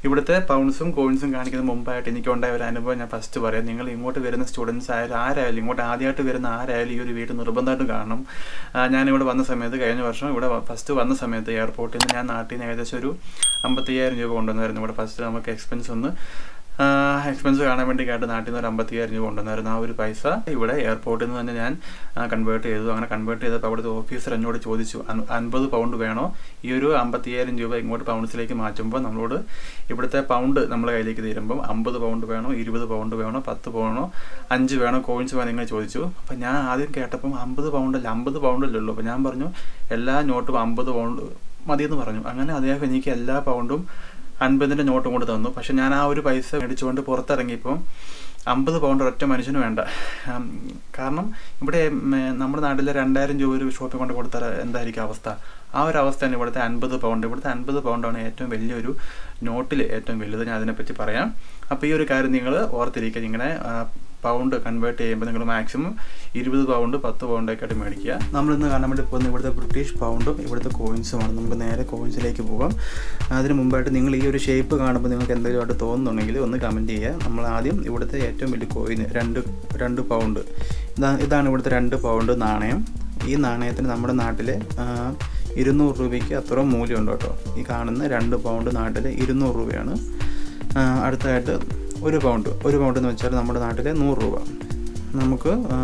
ഇവിടുത്തെ പൗണ്ട്സും കോയിൻസും കാണിക്കുന്ന മുമ്പായിട്ട് എനിക്കുണ്ടായ ഒരു അനുഭവം ഞാൻ ഫസ്റ്റ് പറയാം നിങ്ങൾ ഇങ്ങോട്ട് വരുന്ന സ്റ്റുഡൻസ് ആയാലും ആരായാലും ഇങ്ങോട്ട് ആദ്യമായിട്ട് വരുന്ന ആരായാലും ഈ ഒരു വീട് നിർബന്ധമായിട്ടും കാണണം ആ, ഞാനിവിടെ വന്ന സമയത്ത് കഴിഞ്ഞ വർഷം ഇവിടെ ഫസ്റ്റ് വന്ന സമയത്ത് എയർപോർട്ടിൽ നിന്ന് ഞാൻ നാട്ടിൽ നിന്ന് ഏകദേശം ഒരു അമ്പത്തയ്യായിരം രൂപ കൊണ്ടുവന്നായിരുന്നു ഇവിടെ ഫസ്റ്റ് നമുക്ക് എക്സ്പെൻസ് ഒന്ന് എക്സ്പെൻസ് കാണാൻ വേണ്ടി കേട്ട് നാട്ടിൽ നിന്ന് ഒരു അമ്പത്തിയായിരം രൂപ കൊണ്ടുവന്നായിരുന്നു ആ ഒരു പൈസ ഇവിടെ എയർപോർട്ടിൽ നിന്ന് തന്നെ ഞാൻ കൺവേർട്ട് ചെയ്തു അങ്ങനെ കൺവേർട്ട് ചെയ്തപ്പോൾ അവിടുത്തെ ഓഫീസർ എന്നോട് ചോദിച്ചു "അൻ- അൻപത് പൗണ്ട് വേണോ ഈ ഒരു അമ്പത്തിയായിരം രൂപ ഇങ്ങോട്ട് പൗണ്ട്സിലേക്ക് മാറ്റുമ്പോൾ നമ്മളോട് ഇവിടുത്തെ പൗണ്ട് നമ്മളെ കയ്യിലേക്ക് തരുമ്പം അമ്പത് പൗണ്ട് വേണോ ഇരുപത് പൗണ്ട് വേണോ പത്ത് വേണോ അഞ്ച് വേണോ കോയിൻസ് വേണോ ഇങ്ങനെ ചോദിച്ചു അപ്പം ഞാൻ ആദ്യം കേട്ടപ്പം അമ്പത് പൗണ്ടല്ല അമ്പത് പൗണ്ടല്ലേ ഉള്ളൂ അപ്പം ഞാൻ പറഞ്ഞു എല്ലാ നോട്ടും അമ്പത് പൗണ്ട് മതിയെന്ന് പറഞ്ഞു അങ്ങനെ അദ്ദേഹം എനിക്ക് എല്ലാ പൗണ്ടും അൻപതിൻ്റെ നോട്ടും കൊണ്ട് തന്നു പക്ഷെ ഞാൻ ആ ഒരു പൈസ മേടിച്ചുകൊണ്ട് പുറത്തിറങ്ങിയപ്പം അമ്പത് പൗണ്ട് ഒറ്റ മനുഷ്യന് വേണ്ട ഉം, കാരണം ഇവിടെ ഉം, നമ്മുടെ നാട്ടിലെ രണ്ടായിരം രൂപ ഒരു ഷോപ്പിൽ കൊണ്ട് കൊടുത്താൽ എന്തായിരിക്കും അവസ്ഥ ആ ഒരു അവസ്ഥയാണ് ഇവിടുത്തെ അൻപത് പൗണ്ട് ഇവിടുത്തെ അൻപത് പൗണ്ടാണ് ഏറ്റവും വലിയൊരു നോട്ടിൽ ഏറ്റവും വലുത് ഞാൻ അതിനെപ്പറ്റി പറയാം അപ്പോൾ ഈ ഒരു കാര്യം നിങ്ങൾ ഓർത്തിരിക്കുക ഇങ്ങനെ ആ, പൗണ്ട് കൺവേർട്ട് ചെയ്യുമ്പോൾ നിങ്ങൾ മാക്സിമം ഇരുപത് പൗണ്ട് പത്ത് പൗണ്ടൊക്കെ ആയിട്ട് മേടിക്കുക നമ്മളിന്ന് കാണാൻ വേണ്ടി പോകുന്ന ഇവിടുത്തെ ബ്രിട്ടീഷ് പൗണ്ടും ഇവിടുത്തെ കോയിൻസുമാണ് നമുക്ക് നേരെ കോയിൻസിലേക്ക് പോകാം അതിന് മുമ്പായിട്ട് നിങ്ങൾ ഈ ഒരു ഷേപ്പ് കാണുമ്പോൾ നിങ്ങൾക്ക് എന്തെങ്കിലും ആയിട്ട് തോന്നുന്നുണ്ടെങ്കിൽ ഒന്ന് കമൻറ്റ് ചെയ്യുക നമ്മൾ ആദ്യം ഇവിടുത്തെ ഏറ്റവും വലിയ കോയിൻ രണ്ട് രണ്ട് പൗണ്ട് ഇതാണ് ഇതാണ് ഇവിടുത്തെ രണ്ട് പൗണ്ട് നാണയം ഈ നാണയത്തിന് നമ്മുടെ നാട്ടിൽ ഇരുന്നൂറ് രൂപയ്ക്ക് അത്രയും മൂല്യമുണ്ട് കേട്ടോ ഈ കാണുന്ന രണ്ട് പൗണ്ട് നാട്ടിൽ ഇരുന്നൂറ് രൂപയാണ് ആ, അടുത്തതായിട്ട് ഒരു പൗണ്ട് ഒരു പൗണ്ട് എന്ന് വെച്ചാൽ നമ്മുടെ നാട്ടിലെ നൂറ് രൂപ നമുക്ക് ആ,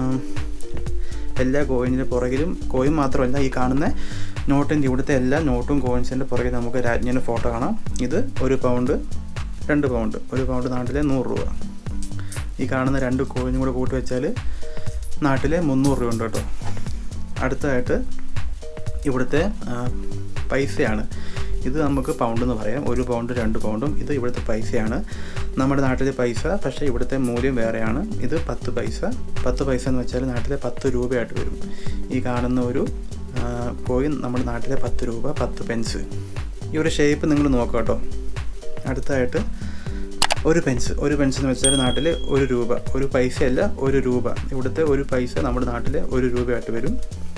എല്ലാ കോയിനിൻ്റെ പുറകിലും കോയിൻ മാത്രമല്ല ഈ കാണുന്ന നോട്ടിൻ്റെ ഇവിടുത്തെ എല്ലാ നോട്ടും കോയിൻസിൻ്റെ പുറകിൽ നമുക്ക് രാജ്ഞിൻ്റെ ഫോട്ടോ കാണാം ഇത് ഒരു പൗണ്ട് രണ്ട് പൗണ്ട് ഒരു പൗണ്ട് നാട്ടിലെ നൂറ് രൂപ ഈ കാണുന്ന രണ്ട് കോയിനും കൂടെ കൂട്ടി വെച്ചാൽ നാട്ടിലെ മുന്നൂറ് രൂപ ഉണ്ട് കേട്ടോ അടുത്തതായിട്ട് ഇവിടുത്തെ ആ, പൈസയാണ് ഇത് നമുക്ക് പൗണ്ട് എന്ന് പറയാം ഒരു പൗണ്ട് രണ്ട് പൗണ്ടും ഇത് ഇവിടുത്തെ പൈസയാണ് നമ്മുടെ നാട്ടിലെ പൈസ പക്ഷേ ഇവിടുത്തെ മൂല്യം വേറെയാണ് ഇത് പത്ത് പൈസ പത്ത് പൈസ എന്ന് വെച്ചാൽ നാട്ടിലെ പത്ത് രൂപയായിട്ട് വരും ഈ കാണുന്ന ഒരു ആ, കോയിൻ നമ്മുടെ നാട്ടിലെ പത്ത് രൂപ പത്ത് പെൻസ് ഈ ഒരു ഷേപ്പ് നിങ്ങൾ നോക്കുക കേട്ടോ അടുത്തതായിട്ട് ഒരു പെൻസ് ഒരു പെൻസ് എന്ന് വെച്ചാൽ നാട്ടിൽ ഒരു രൂപ ഒരു പൈസയല്ല ഒരു രൂപ ഇവിടുത്തെ ഒരു പൈസ നമ്മുടെ നാട്ടിൽ ഒരു രൂപയായിട്ട് വരും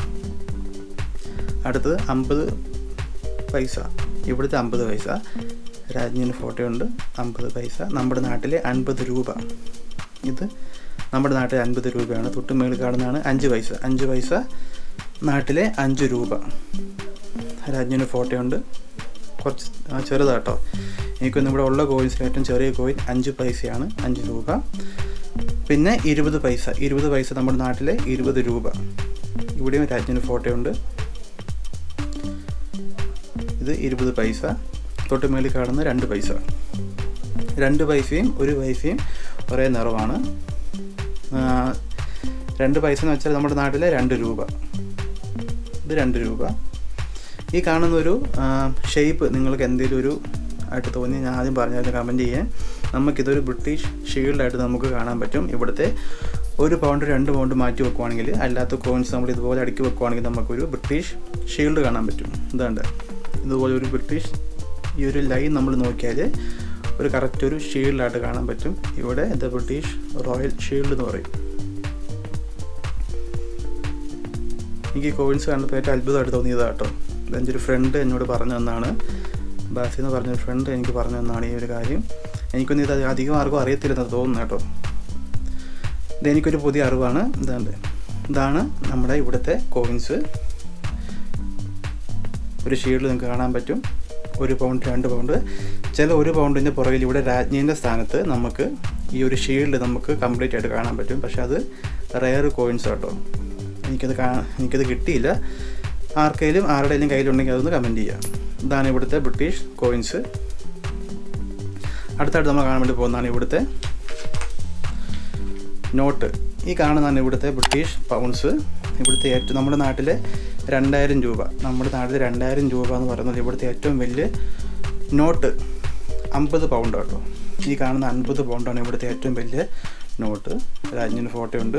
അടുത്തത് അമ്പത് പൈസ ഇവിടുത്തെ അമ്പത് പൈസ രാജ്ഞിന് ഫോട്ടോ ഉണ്ട് അമ്പത് പൈസ നമ്മുടെ നാട്ടിലെ അൻപത് രൂപ ഇത് നമ്മുടെ നാട്ടിലെ അൻപത് രൂപയാണ് തൊട്ട് മേളിൽ കാണുന്നതാണ് അഞ്ച് പൈസ അഞ്ച് പൈസ നാട്ടിലെ അഞ്ച് രൂപ രാജ്ഞിന് ഫോട്ടോ ഉണ്ട് കുറച്ച് ആ, ചെറുതാട്ടോ എനിക്കൊന്നും ഇവിടെ ഉള്ള കോയിൻസിൽ ഏറ്റവും ചെറിയ കോയിൻ അഞ്ച് പൈസയാണ് അഞ്ച് രൂപ പിന്നെ ഇരുപത് പൈസ ഇരുപത് പൈസ നമ്മുടെ നാട്ടിലെ ഇരുപത് രൂപ ഇവിടെയും രാജ്ഞിന് ഫോട്ടോ ഉണ്ട് ഇത് ഇരുപത് പൈസ തൊട്ട് മേളിൽ കാണുന്ന രണ്ട് പൈസ രണ്ട് പൈസയും ഒരു പൈസയും ഒരേ നിറവാണ് ആ, രണ്ട് പൈസ എന്ന് വെച്ചാൽ നമ്മുടെ നാട്ടിലെ രണ്ട് രൂപ ഇത് രണ്ട് രൂപ ഈ കാണുന്ന ഒരു ഷേപ്പ് നിങ്ങൾക്ക് എന്തെങ്കിലും ഒരു ആയിട്ട് തോന്നി ഞാൻ ആദ്യം പറഞ്ഞാൽ കമൻറ്റ് ചെയ്യാൻ നമുക്കിതൊരു ബ്രിട്ടീഷ് ഷീൽഡായിട്ട് നമുക്ക് കാണാൻ പറ്റും ഇവിടുത്തെ ഒരു പൗണ്ട് രണ്ട് പൗണ്ട് മാറ്റി വെക്കുവാണെങ്കിൽ അല്ലാത്ത കോയിൻസ് നമ്മൾ ഇതുപോലെ അടുക്കി വെക്കുവാണെങ്കിൽ നമുക്കൊരു ബ്രിട്ടീഷ് ഷീൽഡ് കാണാൻ പറ്റും ഇതാണ്ട് ഇതുപോലെ ഒരു ബ്രിട്ടീഷ് ഈ ഒരു ലൈൻ നമ്മൾ നോക്കിയാൽ ഒരു കറക്റ്റ് ഒരു ഷീൽഡായിട്ട് കാണാൻ പറ്റും ഇവിടെ ദ ബ്രിട്ടീഷ് റോയൽ ഷീൽഡ് എന്ന് പറയും എനിക്ക് ഈ കോയിൻസ് കണ്ടപ്പോൾ ഏറ്റവും അത്ഭുതമായിട്ട് തോന്നിയതാണ് കേട്ടോ എൻ്റെ ഒരു ഫ്രണ്ട് എന്നോട് പറഞ്ഞു തന്നാണ് ബാസി എന്ന് പറഞ്ഞൊരു ഫ്രണ്ട് എനിക്ക് പറഞ്ഞു തന്നാണ് ഈ ഒരു കാര്യം എനിക്കൊന്നും ഇത് അധികം ആർക്കും അറിയത്തില്ലെന്ന് തോന്നുന്നു കേട്ടോ ഇതെനിക്കൊരു പുതിയ അറിവാണ് ഇതാണ്ട് ഇതാണ് നമ്മുടെ ഇവിടുത്തെ കോയിൻസ് ഒരു ഷീൽഡ് നിങ്ങൾക്ക് കാണാൻ പറ്റും ഒരു പൗണ്ട് രണ്ട് പൗണ്ട് ചില ഒരു പൗണ്ടിൻ്റെ പുറകിൽ ഇവിടെ രാജ്ഞീൻ്റെ സ്ഥാനത്ത് നമുക്ക് ഈ ഒരു ഷീൽഡ് നമുക്ക് കംപ്ലീറ്റ് ആയിട്ട് കാണാൻ പറ്റും പക്ഷെ അത് റെയർ കോയിൻസ് കേട്ടോ എനിക്കത് കാ എനിക്കത് കിട്ടിയില്ല ആർക്കെങ്കിലും ആരുടെയും കയ്യിലുണ്ടെങ്കിൽ അതൊന്ന് കമൻറ്റ് ചെയ്യാം ഇതാണ് ഇവിടുത്തെ ബ്രിട്ടീഷ് കോയിൻസ് അടുത്തായിട്ട് നമ്മൾ കാണാൻ വേണ്ടി പോകുന്നതാണ് ഇവിടുത്തെ നോട്ട് ഈ കാണുന്നതാണ് ഇവിടുത്തെ ബ്രിട്ടീഷ് പൗണ്ട്സ് ഇവിടുത്തെ ഏറ്റവും നമ്മുടെ നാട്ടിലെ രണ്ടായിരം രൂപ നമ്മുടെ നാട്ടിലെ രണ്ടായിരം രൂപ എന്ന് പറയുന്നത് ഇവിടുത്തെ ഏറ്റവും വലിയ നോട്ട് അമ്പത് പൗണ്ട് കേട്ടോ ഈ കാണുന്ന അൻപത് പൗണ്ടാണ് ഇവിടുത്തെ ഏറ്റവും വലിയ നോട്ട് രാജ്ഞിന് ഫോട്ടോ ഉണ്ട്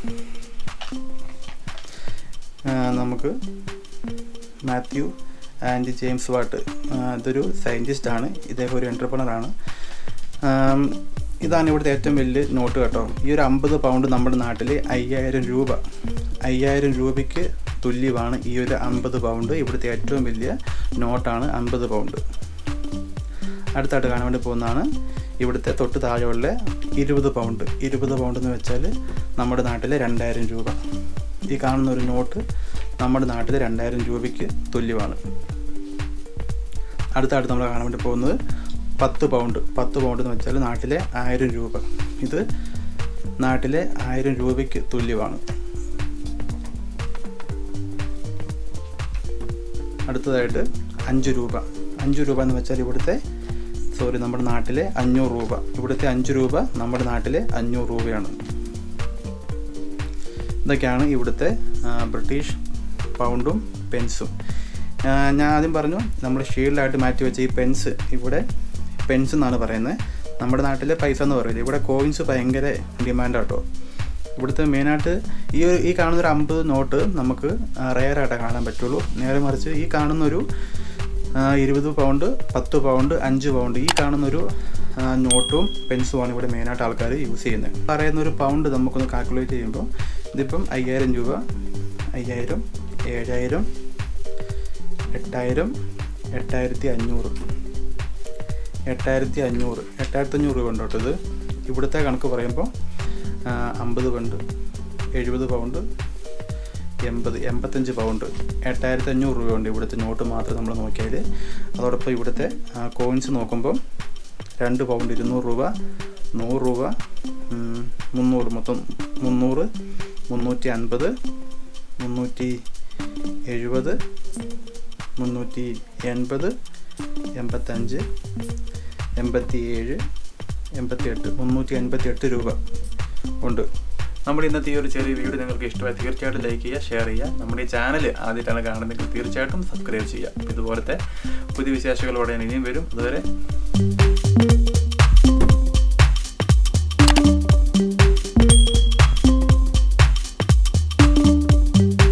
ആ, നമുക്ക് മാത്യു ആൻഡ് ജെയിംസ് വാട്ട് ആ, ഇതൊരു സയൻറ്റിസ്റ്റ് ആണ് ഇദ്ദേഹം ഒരു എൻ്റർപ്രണറാണ് ഇതാണ് ഇവിടുത്തെ ഏറ്റവും വലിയ നോട്ട് കേട്ടോ ഈ ഒരു അമ്പത് പൗണ്ട് നമ്മുടെ നാട്ടിൽ അയ്യായിരം രൂപ അയ്യായിരം രൂപയ്ക്ക് തുല്യമാണ് ഈ ഒരു അമ്പത് പൗണ്ട് ഇവിടുത്തെ ഏറ്റവും വലിയ നോട്ടാണ് അമ്പത് പൗണ്ട് അടുത്തായിട്ട് കാണാൻ വേണ്ടി പോകുന്നതാണ് ഇവിടുത്തെ തൊട്ട് താഴെയുള്ള ഇരുപത് പൗണ്ട് ഇരുപത് പൗണ്ട് എന്ന് വെച്ചാൽ നമ്മുടെ നാട്ടിലെ രണ്ടായിരം രൂപ ഈ കാണുന്ന ഒരു നോട്ട് നമ്മുടെ നാട്ടിലെ രണ്ടായിരം രൂപയ്ക്ക് തുല്യമാണ് അടുത്തായിട്ട് നമ്മൾ കാണാൻ വേണ്ടി പോകുന്നത് പത്ത് പൗണ്ട് പത്ത് പൗണ്ട് എന്ന് വെച്ചാൽ നാട്ടിലെ ആയിരം രൂപ ഇത് നാട്ടിലെ ആയിരം രൂപയ്ക്ക് തുല്യമാണ് അടുത്തതായിട്ട് അഞ്ച് രൂപ അഞ്ച് രൂപ എന്ന് വെച്ചാൽ ഇവിടുത്തെ സോറി നമ്മുടെ നാട്ടിലെ അഞ്ഞൂറ് രൂപ ഇവിടുത്തെ അഞ്ച് രൂപ നമ്മുടെ നാട്ടിലെ അഞ്ഞൂറ് രൂപയാണ് ഇതൊക്കെയാണ് ഇവിടുത്തെ ആ, ബ്രിട്ടീഷ് പൗണ്ടും പെൻസും ആ, ഞാൻ ആദ്യം പറഞ്ഞു നമ്മൾ ഷീൽഡായിട്ട് മാറ്റി വെച്ച ഈ പെൻസ് ഇവിടെ പെൻസ് എന്നാണ് പറയുന്നത് നമ്മുടെ നാട്ടിലെ പൈസ എന്ന് പറയില്ല ഇവിടെ കോയിൻസ് ഭയങ്കര ഡിമാൻഡ് കേട്ടോ ഇവിടുത്തെ മെയിനായിട്ട് ഈ ഒരു ഈ കാണുന്ന ഒരു അമ്പത് നോട്ട് നമുക്ക് റെയറായിട്ടേ കാണാൻ പറ്റുള്ളൂ നേരെ മറിച്ച് ഈ കാണുന്നൊരു ആ, ഇരുപത് പൗണ്ട് പത്ത് പൗണ്ട് അഞ്ച് പൗണ്ട് ഈ കാണുന്നൊരു ആ, നോട്ടും പെൻസുമാണ് ഇവിടെ മെയിനായിട്ട് ആൾക്കാർ യൂസ് ചെയ്യുന്നത് പറയുന്ന ഒരു പൗണ്ട് നമുക്കൊന്ന് കാൽക്കുലേറ്റ് ചെയ്യുമ്പോൾ ഇതിപ്പം അയ്യായിരം രൂപ അയ്യായിരം ഏഴായിരം എട്ടായിരം എട്ടായിരത്തി അഞ്ഞൂറ് എട്ടായിരത്തി അഞ്ഞൂറ് എട്ടായിരത്തി അഞ്ഞൂറ് രൂപ ഉണ്ട് കേട്ടോ ഇത് ഇവിടുത്തെ കണക്ക് പറയുമ്പോൾ അമ്പത് പൗണ്ട് എഴുപത് പൗണ്ട് എൺപത് എൺപത്തഞ്ച് പൗണ്ട് എട്ടായിരത്തി അഞ്ഞൂറ് രൂപയുണ്ട് ഇവിടുത്തെ നോട്ട് മാത്രം നമ്മൾ നോക്കിയാൽ അതോടൊപ്പം ഇവിടുത്തെ കോയിൻസ് നോക്കുമ്പോൾ രണ്ട് പൗണ്ട് ഇരുന്നൂറ് രൂപ നൂറ് രൂപ ഉം, മുന്നൂറ് മൊത്തം മുന്നൂറ് മുന്നൂറ്റി അൻപത് മുന്നൂറ്റി എഴുപത് മുന്നൂറ്റി എൺപത് എൺപത്തഞ്ച് എൺപത്തി ഏഴ് എൺപത്തി എട്ട് മുന്നൂറ്റി എൺപത്തി എട്ട് രൂപ ഉണ്ട് നമ്മുടെ ഇന്നത്തെ ഈ ഒരു ചെറിയ വീഡിയോ നിങ്ങൾക്ക് ഇഷ്ടമായി തീർച്ചയായിട്ടും ലൈക്ക് ചെയ്യുക ഷെയർ ചെയ്യുക നമ്മുടെ ഈ ചാനൽ ആദ്യമായിട്ടാണ് കാണുന്നതെങ്കിൽ തീർച്ചയായിട്ടും സബ്സ്ക്രൈബ് ചെയ്യുക ഇതുപോലത്തെ പുതിയ വിശേഷങ്ങളോടെ ഞാൻ ഇനിയും വരും അതുവരെ